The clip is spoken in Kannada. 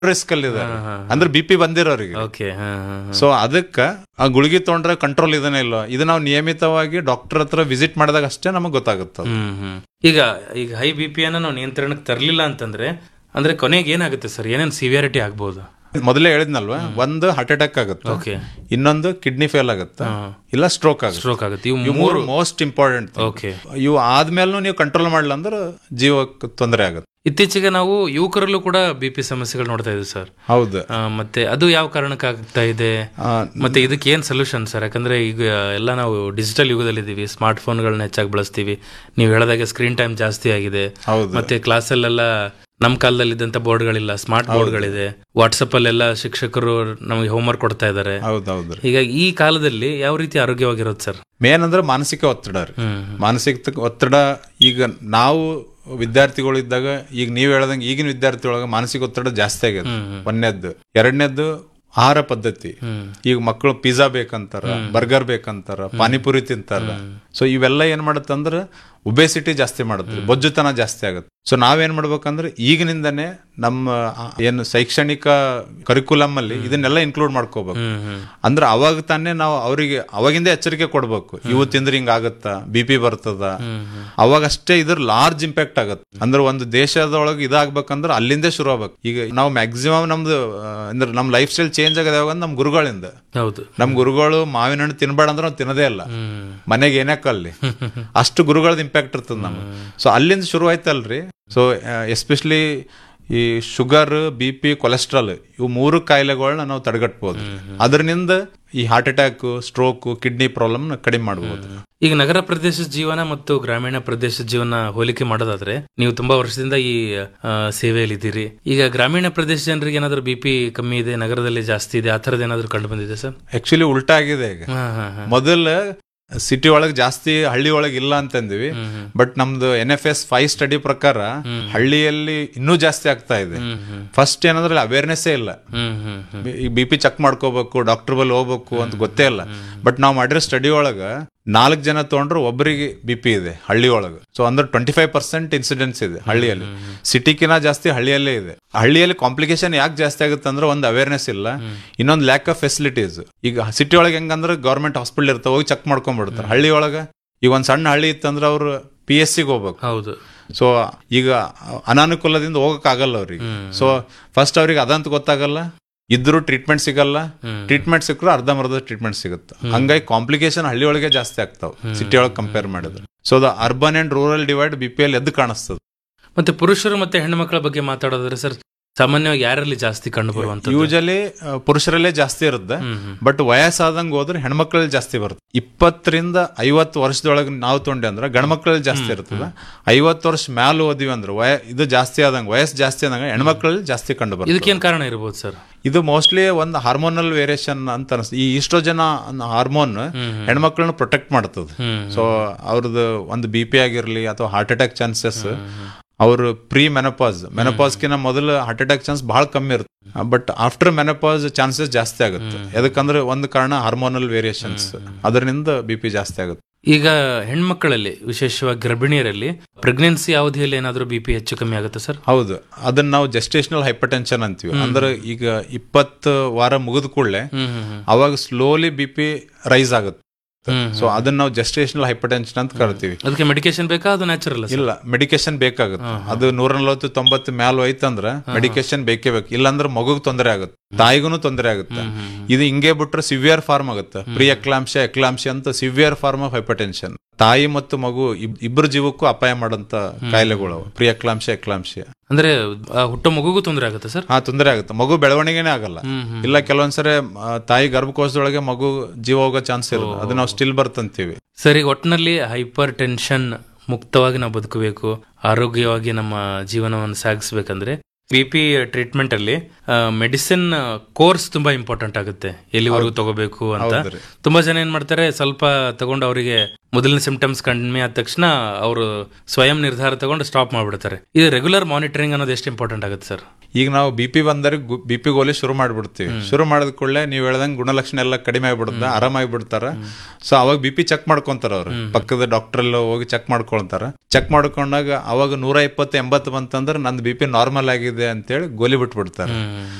ರಿಸ್ಕ್ ಅಲ್ಲಿ ಇದಾರೆ ಅಂದ್ರೆ ಬಿ ಪಿ ಬಂದಿರೋರಿಗೆ ಓಕೆ ಹಾ ಹಾ ಹಾ. ಸೊ ಅದಕ್ಕ ಆ ಗುಳಿಗೆ ತೊಗೊಂಡ್ರೆ ಕಂಟ್ರೋಲ್ ಇದನ್ನೇ ಇಲ್ಲ ಇದು ನಾವು ನಿಯಮಿತವಾಗಿ ಡಾಕ್ಟರ್ ಹತ್ರ ವಿಸಿಟ್ ಮಾಡಿದಾಗ ಅಷ್ಟೇ ನಮಗೆ ಗೊತ್ತಾಗುತ್ತೆ ಅದು. ಹ್ಮ್ ಹ್ಮ್ ಈಗ ಈಗ ಹೈ ಬಿ ಪಿ ಅನ್ನ ನಾವು ನಿಯಂತ್ರಣಕ್ಕೆ ತರಲಿಲ್ಲ ಅಂತಂದ್ರೆ ಅಂದ್ರೆ ಕೊನೆಗೆ ಏನಾಗುತ್ತೆ ಸರ್ ಏನೇನು ಸಿವಿಯಾರಿಟಿ ಆಗ್ಬೋದು ಮೊದಲೇ ಹೇಳಿದ್ನಲ್ವಾ ಒಂದು ಹಾರ್ಟ್ ಅಟ್ಯಾಕ್ ಆಗುತ್ತೆ ಓಕೆ ಇನ್ನೊಂದು ಕಿಡ್ನಿ ಫೇಲ್ ಆಗುತ್ತೆ ಇಲ್ಲ ಸ್ಟ್ರೋಕ್ ಆಗುತ್ತೆ ಸ್ಟ್ರೋಕ್ ಆಗುತ್ತೆ ಇವು ಇವು ಮೂರು ಮೋಸ್ಟ್ ಇಂಪಾರ್ಟೆಂಟ್ ಓಕೆ ಇವು ಆದ್ಮೇಲೂ ನೀವು ಕಂಟ್ರೋಲ್ ಮಾಡಲ್ಲ ಅಂದ್ರೆ ಜೀವಕ್ಕೆ ತೊಂದರೆ ಆಗುತ್ತೆ ಇತ್ತೀಚೆಗೆ ನಾವು ಯುವಕರಲ್ಲೂ ಕೂಡ ಬಿ ಪಿ ಸಮಸ್ಯೆಗಳು ನೋಡ್ತಾ ಇದ್ದೀವಿ ಸರ್ ಹೌದು ಆ, ಮತ್ತೆ ಅದು ಯಾವ ಕಾರಣಕ್ಕೆ ಆಗ್ತಾ ಇದೆ ಆ, ಮತ್ತೆ ಇದಕ್ಕೆ ಏನ್ ಸೊಲ್ಯೂಷನ್ ಸರ್ ಯಾಕಂದ್ರೆ ಈಗ ಎಲ್ಲ ನಾವು ಡಿಜಿಟಲ್ ಯುಗದಲ್ಲಿದ್ದೀವಿ ಸ್ಮಾರ್ಟ್ ಫೋನ್ಗಳನ್ನ ಹೆಚ್ಚಾಗಿ ಬಳಸ್ತೀವಿ ನೀವು ಹೇಳದಾಗೆ ಸ್ಕ್ರೀನ್ ಟೈಮ್ ಜಾಸ್ತಿ ಆಗಿದೆ ಹೌದು ಮತ್ತೆ ಕ್ಲಾಸಲ್ಲೆಲ್ಲ ನಮ್ಮ ಕಾಲದಲ್ಲಿ ಇದ್ದಂತ ಬೋರ್ಡ್ಗಳಿಲ್ಲ ಸ್ಮಾರ್ಟ್ ಬೋರ್ಡ್ಗಳಿದೆ ವಾಟ್ಸಪ್ ಅಲ್ಲೆಲ್ಲ ಶಿಕ್ಷಕರು ನಮಗೆ ಹೋಮ್ವರ್ಕ್ ಕೊಡ್ತಾ ಇದ್ದಾರೆ ಹೌದು ಹೌದ್ರಿ ಹೀಗಾಗಿ ಈ ಕಾಲದಲ್ಲಿ ಯಾವ ರೀತಿ ಆರೋಗ್ಯವಾಗಿರೋದು ಸರ್ ಮೇನ್ ಅಂದ್ರೆ ಮಾನಸಿಕ ಒತ್ತಡ ರೀ ಹ್ಮ್ ಮಾನಸಿಕ ಒತ್ತಡ ಈಗ ನಾವು ವಿದ್ಯಾರ್ಥಿಗಳು ಇದ್ದಾಗ ಈಗ ನೀವ್ ಹೇಳ್ದಂಗೆ ಈಗಿನ ವಿದ್ಯಾರ್ಥಿ ಒಳಗ ಮಾನಸಿಕ ಒತ್ತಡ ಜಾಸ್ತಿ ಆಗ್ಯದ ಒಂದನೇದ್ದು ಎರಡನೇದ್ದು ಆಹಾರ ಪದ್ಧತಿ ಹ್ಮ್ ಈಗ ಮಕ್ಕಳು ಪಿಜ್ಜಾ ಬೇಕಂತಾರ ಬರ್ಗರ್ ಬೇಕಂತಾರ ಪಾನಿಪುರಿ ತಿಂತಾರ ಸೊ ಇವೆಲ್ಲ ಏನ್ ಮಾಡತ್ತಂದ್ರ ಒಬೆಸಿಟಿ ಜಾಸ್ತಿ ಮಾಡುತ್ತೆ ಬೊಜ್ಜುತನ ಜಾಸ್ತಿ ಆಗುತ್ತೆ ಸೊ ನಾವೇನ್ ಮಾಡ್ಬೇಕಂದ್ರೆ ಈಗಿನಿಂದನೇ ನಮ್ಮ ಆ, ಏನು ಶೈಕ್ಷಣಿಕ ಕರಿಕ್ಯುಲಮ್ ಅಲ್ಲಿ ಇದನ್ನೆಲ್ಲ ಇನ್ಕ್ಲೂಡ್ ಮಾಡ್ಕೋಬೇಕು ಹ್ಮ್ ಹ್ಮ್ ಅಂದ್ರೆ ಅವಾಗ ತಾನೇ ನಾವು ಅವರಿಗೆ ಅವಾಗಿಂದ ಎಚ್ಚರಿಕೆ ಕೊಡ್ಬೇಕು ಇವು ತಿಂದ್ರೆ ಹಿಂಗ ಆಗತ್ತ ಬಿ ಪಿ ಬರ್ತದ ಅವಾಗ ಅಷ್ಟೇ ಇದ್ರ ಲಾರ್ಜ್ ಇಂಪ್ಯಾಕ್ಟ್ ಆಗತ್ತೆ ಅಂದ್ರೆ ಒಂದು ದೇಶದೊಳಗೆ ಇದಾಗ್ಬೇಕಂದ್ರೆ ಅಲ್ಲಿಂದೇ ಶುರು ಆಗ್ಬೇಕು ಈಗ ನಾವು ಮ್ಯಾಕ್ಸಿಮಮ್ ನಮ್ದು ಆ, ಅಂದ್ರೆ ನಮ್ ಲೈಫ್ ಸ್ಟೈಲ್ ಚೇಂಜ್ ಆಗದ ಯಾವಾಗ ನಮ್ ಗುರುಗಳಿಂದ ಹೌದು ನಮ್ ಗುರುಗಳು ಮಾವಿನ ಹಣ್ಣು ತಿನ್ಬೇಡ ಅಂದ್ರೆ ನಾವು ತಿನ್ನದೇ ಇಲ್ಲ ಹ್ಮ್ ಮನೆಗೆ ಏನಕ್ಕಲ್ಲಿ ಅಷ್ಟು ಗುರುಗಳದ ಇಂಪ್ಯಾಕ್ಟ್ ಇರ್ತದ ನಮ್ಗೆ ಸೊ ಅಲ್ಲಿಂದ ಶುರು ಆಯ್ತಲ್ರಿ ಸೊ ಎಸ್ಪೆಷಲಿ ಈ ಶುಗರ್ ಬಿ ಪಿ ಕೊಲೆಸ್ಟ್ರಾಲ್ ಇವು ಮೂರು ಕಾಯಿಲೆಗಳನ್ನ ನಾವು ತಡೆಗಟ್ಬೋದು ಅದರಿಂದ ಈ heart attack stroke kidney problem ಕಡಿಮೆ ಮಾಡಬಹುದು ಈಗ ನಗರ ಪ್ರದೇಶದ ಜೀವನ ಮತ್ತು ಗ್ರಾಮೀಣ ಪ್ರದೇಶದ ಜೀವನ ಹೋಲಿಕೆ ಮಾಡೋದಾದ್ರೆ ನೀವು ತುಂಬಾ ವರ್ಷದಿಂದ ಈ ಆ, ಸೇವೆಯಲ್ಲಿ ಇದ್ದೀರಿ ಈಗ ಗ್ರಾಮೀಣ ಪ್ರದೇಶ ಜನರಿಗೆ ಏನಾದ್ರು ಬಿ ಪಿ ಕಮ್ಮಿ ಇದೆ ನಗರದಲ್ಲಿ ಜಾಸ್ತಿ ಇದೆ ಆ ಥರದ್ದು ಏನಾದ್ರು ಕಂಡು ಬಂದಿದೆ ಸರ್ ಆಕ್ಚುಲಿ ಉಲ್ಟಾ ಆಗಿದೆ ಈಗ ಹಾ ಹಾ ಹಾ ಮೊದಲ ಸಿಟಿ ಒಳಗೆ ಜಾಸ್ತಿ ಹಳ್ಳಿ ಒಳಗೆ ಇಲ್ಲ ಅಂತಂದಿವಿ ಬಟ್ ನಮ್ದು N F S five study ಪ್ರಕಾರ ಹಳ್ಳಿಯಲ್ಲಿ ಇನ್ನೂ ಜಾಸ್ತಿ ಆಗ್ತಾ ಇದೆ ಹ್ಮ್ ಹ್ಮ್ ಫಸ್ಟ್ ಏನಂದ್ರೆ ಅವೇರ್ನೆಸ್ಸೇ ಇಲ್ಲ ಹ್ಮ್ ಹ್ಮ್ ಹ್ಮ್ ಈ ಬಿ ಪಿ ಚೆಕ್ ಮಾಡ್ಕೋಬೇಕು ಡಾಕ್ಟರ್ ಬಲ್ಲಿ ಹೋಗ್ಬೇಕು ಅಂತ ಗೊತ್ತೇ ಇಲ್ಲ ಬಟ್ ನಾವು ಮಾಡಿರೋ ಸ್ಟಡಿ ಒಳಗ ನಾಲ್ಕು ಜನ ತಗೊಂಡ್ರು ಒಬ್ಬರಿಗೆ ಬಿ ಪಿ ಇದೆ ಹಳ್ಳಿ ಒಳಗ ಸೊ ಅಂದ್ರೆ ಟ್ವೆಂಟಿ ಫೈವ್ ಪರ್ಸೆಂಟ್ ಇನ್ಸಿಡೆನ್ಸ್ ಇದೆ ಹಳ್ಳಿಯಲ್ಲಿ ಸಿಟಿಕಿನ ಜಾಸ್ತಿ ಹಳ್ಳಿಯಲ್ಲೇ ಇದೆ ಹಳ್ಳಿಯಲ್ಲಿ ಕಾಂಪ್ಲಿಕೇಶನ್ ಯಾಕೆ ಜಾಸ್ತಿ ಆಗುತ್ತೆ ಅಂದ್ರೆ ಒಂದು ಅವೇರ್ನೆಸ್ ಇಲ್ಲ ಇನ್ನೊಂದು ಲ್ಯಾಕ್ ಆಫ್ ಫೆಸಿಲಿಟೀಸ್ ಈಗ ಸಿಟಿ ಒಳಗೆ ಹೆಂಗಂದ್ರೆ ಗೌರ್ಮೆಂಟ್ ಹಾಸ್ಪಿಟಲ್ ಇರ್ತಾವ ಹೋಗಿ ಚೆಕ್ ಮಾಡ್ಕೊಂಡ್ಬಿಡ್ತಾರೆ ಹಳ್ಳಿ ಒಳಗ ಈಗ ಒಂದ್ ಸಣ್ಣ ಹಳ್ಳಿ ಇತ್ತಂದ್ರೆ ಅವ್ರು ಪಿ ಎಸ್ ಸಿಗೆ ಹೋಗ್ಬೇಕು ಹೌದು ಸೊ ಈಗ ಅನಾನುಕೂಲದಿಂದ ಹೋಗಕ್ ಆಗಲ್ಲ ಅವ್ರಿಗೆ ಸೊ ಫಸ್ಟ್ ಅವ್ರಿಗೆ ಅದಂತ ಗೊತ್ತಾಗಲ್ಲ ಇದ್ರೂ ಟ್ರೀಟ್ಮೆಂಟ್ ಸಿಗಲ್ಲ ಟ್ರೀಟ್ಮೆಂಟ್ ಸಿಕ್ಕರು ಅರ್ಧಂಬರ್ಧ ಟ್ರೀಟ್ಮೆಂಟ್ ಸಿಗುತ್ತೆ ಹಂಗಾಗಿ ಕಾಂಪ್ಲಿಕೇಶನ್ ಹಳ್ಳಿ ಒಳಗೆ ಜಾಸ್ತಿ ಆಗ್ತಾವ ಸಿಟಿ ಒಳಗೆ ಕಂಪೇರ್ ಮಾಡಿದ್ರೆ so the urban and rural divide B P L ಎದ್ದು ಕಾಣಿಸ್ತದೆ ಮತ್ತೆ ಪುರುಷರು ಮತ್ತೆ ಹೆಣ್ಮಕ್ಳ ಬಗ್ಗೆ ಮಾತಾಡೋದಾದ್ರೆ ಸರ್ ಸಾಮಾನ್ಯವಾಗಿ ಯಾರಲ್ಲಿ ಜಾಸ್ತಿ ಕಂಡು ಬರುವಂತ ಯೂಶಲಿ ಪುರುಷರಲ್ಲೇ ಜಾಸ್ತಿ ಇರುತ್ತೆ ಬಟ್ ವಯಸ್ಸಾದಂಗೆ ಹೋದ್ರೆ ಹೆಣ್ಮಕ್ಳಲ್ಲಿ ಜಾಸ್ತಿ ಬರುತ್ತೆ ಇಪ್ಪತ್ತರಿಂದ ಐವತ್ತು ವರ್ಷದೊಳಗೆ ನಾವು ತೊಗೊಂಡೆ ಅಂದ್ರೆ ಗಂಡ್ಮಕ್ಳಲ್ಲಿ ಜಾಸ್ತಿ ಇರ್ತದೆ ಐವತ್ತು ವರ್ಷ ಮ್ಯಾಲ ಓದಿವಿ ಅಂದ್ರೆ ವಯ ಇದು ಜಾಸ್ತಿ ಆದಂಗೆ ವಯಸ್ಸು ಜಾಸ್ತಿ ಆದಂಗೆ ಹೆಣ್ಮಕ್ಳಲ್ಲಿ ಜಾಸ್ತಿ ಕಂಡು ಬರುತ್ತೆ ಇದಕ್ಕೇನ್ ಕಾರಣ ಇರ್ಬೋದು ಸರ್ ಇದು ಮೋಸ್ಟ್ಲಿ ಒಂದು ಹಾರ್ಮೋನಲ್ ವೇರಿಯೇಷನ್ ಅಂತ ಅನಿಸ್ತು ಈ ಈಸ್ಟ್ರೋಜನ ಹಾರ್ಮೋನ್ ಹೆಣ್ಮಕ್ಳನ್ನ ಪ್ರೊಟೆಕ್ಟ್ ಮಾಡ್ತದೆ ಹ್ಮ್ ಸೊ ಅವ್ರದ್ದು ಒಂದು ಬಿ ಪಿ ಆಗಿರ್ಲಿ ಅಥವಾ ಹಾರ್ಟ್ ಅಟ್ಯಾಕ್ ಚಾನ್ಸಸ್ ಅವರು ಪ್ರೀ ಮೆನಪಾಸ್ ಮೆನಪಾಸ್ಕಿನ ಮೊದಲು ಹಾರ್ಟ್ ಅಟ್ಯಾಕ್ ಚಾನ್ಸ್ ಬಹಳ ಕಮ್ಮಿ ಇರುತ್ತೆ ಬಟ್ ಆಫ್ಟರ್ ಮೆನಪಾಸ್ ಚಾನ್ಸಸ್ ಜಾಸ್ತಿ ಆಗುತ್ತೆ ಯಾಕಂದ್ರೆ ಒಂದು ಕಾರಣ ಹಾರ್ಮೋನಲ್ ವೇರಿಯೇಷನ್ಸ್ ಅದರಿಂದ ಬಿ ಪಿ ಜಾಸ್ತಿ ಆಗುತ್ತೆ ಈಗ ಹೆಣ್ಮಕ್ಕಳಲ್ಲಿ ವಿಶೇಷವಾಗಿ ಗರ್ಭಿಣಿಯರಲ್ಲಿ ಪ್ರೆಗ್ನೆನ್ಸಿ ಅವಧಿಯಲ್ಲಿ ಏನಾದರೂ ಬಿ ಪಿ ಹೆಚ್ಚು ಕಮ್ಮಿ ಆಗುತ್ತೆ ಸರ್ ಹೌದು ಅದನ್ನ ನಾವು ಜೆಸ್ಟೇಷನಲ್ ಹೈಪರ್ಟೆನ್ಷನ್ ಅಂತೀವಿ ಅಂದ್ರೆ ಈಗ ಇಪ್ಪತ್ತು ವಾರ ಮುಗಿದ ಕೂಡಲೇ ಹ್ಮ್ ಹ್ಮ್ ಅವಾಗ ಸ್ಲೋಲಿ ಬಿ ಪಿ ರೈಸ್ ಆಗುತ್ತೆ ಹ್ಮ್ ಸೊ ಅದನ್ನ ನಾವು ಜೆಸ್ಟೇಷನಲ್ ಹೈಪರ್ಟೆನ್ಷನ್ ಅಂತ ಕರಿತೀವಿ ಅದಕ್ಕೆ ಮೆಡಿಕೇಶನ್ ಬೇಕಾ ಅದು ನ್ಯಾಚುರಲ್ ಇಲ್ಲ ಮೆಡಿಕೇಶನ್ ಬೇಕಾಗುತ್ತೆ ಅದು ನೂರ ನಲವತ್ತು ತೊಂಬತ್ತು ಮ್ಯಾಲ್ ಹೋಯ್ತಂದ್ರ ಮೆಡಿಕೇಶನ್ ಬೇಕೇ ಬೇಕು ಇಲ್ಲಾಂದ್ರೆ ಮಗುಗ್ ತೊಂದರೆ ಆಗುತ್ತೆ ತಾಯಿಗೂ ತೊಂದರೆ ಆಗುತ್ತೆ ಇದು ಹಿಂಗೆ ಬಿಟ್ರೆ ಸಿವಿಯರ್ ಫಾರ್ಮ್ ಆಗುತ್ತೆ ಪ್ರಿ ಎಕ್ಲಾಂಶ ಎಕ್ಲಾಂಶ ಅಂತ ಸಿವಿಯರ್ ಫಾರ್ಮ್ ಆಫ್ ಹೈಪರ್ಟೆನ್ಷನ್ ತಾಯಿ ಮತ್ತು ಮಗು ಇಬ್- ಇಬ್ರು ಜೀವಕ್ಕೂ ಅಪಾಯ ಮಾಡಂತ ಕಾಯಿಲೆಗಳು ಅವು ಪ್ರಿ ಎಕ್ಲಾಂಶ ಎಕ್ಲಾಂಶ ಅಂದ್ರೆ ಆ ಹುಟ್ಟೋ ಮಗುಗೂ ತೊಂದರೆ ಆಗುತ್ತೆ ಸರ್ ಹಾ ತೊಂದರೆ ಆಗುತ್ತೆ ಮಗು ಬೆಳವಣಿಗೆನೇ ಆಗಲ್ಲ ಹ್ಮ್ ಹ್ಮ್ ಇಲ್ಲ ಕೆಲವೊಂದ್ಸರಿ ಆ, ತಾಯಿ ಗರ್ಭಕೋಶದೊಳಗೆ ಮಗು ಜೀವ ಹೋಗೋ ಚಾನ್ಸ್ ಇರುತ್ತೆ ಅದು ನಾವು ಸ್ಟಿಲ್ ಬರ್ತಂತೀವಿ ಸರ್ ಈಗ ಒಟ್ಟಿನಲ್ಲಿ ಹೈಪರ್ ಟೆನ್ಷನ್ ಮುಕ್ತವಾಗಿ ನಾವು ಬದುಕಬೇಕು ಆರೋಗ್ಯವಾಗಿ ನಮ್ಮ ಜೀವನವನ್ನು ಸಾಗಿಸ್ಬೇಕಂದ್ರೆ ಬಿ ಪಿ ಟ್ರೀಟ್ಮೆಂಟ್ ಅಲ್ಲಿ ಮೆಡಿಸಿನ್ ಕೋರ್ಸ್ ತುಂಬಾ ಇಂಪಾರ್ಟೆಂಟ್ ಆಗುತ್ತೆ ಎಲ್ಲಿವರೆಗೂ ತಗೋಬೇಕು ಅಂತ ಹೌದ್ರಿ. ತುಂಬಾ ಜನ ಏನ್ ಮಾಡ್ತಾರೆ ಸ್ವಲ್ಪ ತಗೊಂಡು ಅವರಿಗೆ ಮೊದಲನೇ ಸಿಂಪ್ಟಮ್ಸ್ ಕಡಿಮೆ ಆದ ತಕ್ಷಣ ಅವರು ಸ್ವಯಂ ನಿರ್ಧಾರ ತಗೊಂಡು ಸ್ಟಾಪ್ ಮಾಡ್ಬಿಡ್ತಾರೆ ಇದು ರೆಗ್ಯುಲರ್ ಮಾನಿಟರಿಂಗ್ ಅನ್ನೋದು ಎಷ್ಟು ಇಂಪಾರ್ಟೆಂಟ್ ಆಗುತ್ತೆ ಸರ್ ಈಗ ನಾವು ಬಿ ಪಿ ಬಂದರೆ ಬಿ ಪಿ ಗೋಲಿ ಶುರು ಮಾಡ್ಬಿಡ್ತೀವಿ ಶುರು ಮಾಡಿದ ಕೂಡಲೇ ನೀವು ಹೇಳ್ದಂಗೆ ಗುಣಲಕ್ಷಣ ಎಲ್ಲ ಕಡಿಮೆ ಆಗ್ಬಿಡುತ್ತೆ ಆರಾಮಾಗಿ ಬಿಡ್ತಾರ ಸೊ ಅವಾಗ ಬಿ ಪಿ ಚೆಕ್ ಮಾಡ್ಕೊಂತಾರ ಅವ್ರು ಪಕ್ಕದ ಡಾಕ್ಟರ್ ಎಲ್ಲ ಹೋಗಿ ಚೆಕ್ ಮಾಡ್ಕೊಳ್ತಾರ ಚೆಕ್ ಮಾಡ್ಕೊಂಡಾಗ ಅವಾಗ ನೂರ ಇಪ್ಪತ್ತು ಎಂಬತ್ತು ಬಂತಂದ್ರೆ ನಂದು ಬಿ ಪಿ ನಾರ್ಮಲ್ ಆಗಿದೆ ಇದೆ ಅಂತೇಳಿ ಗೋಲಿ ಬಿಟ್ಬಿಡ್ತಾರೆ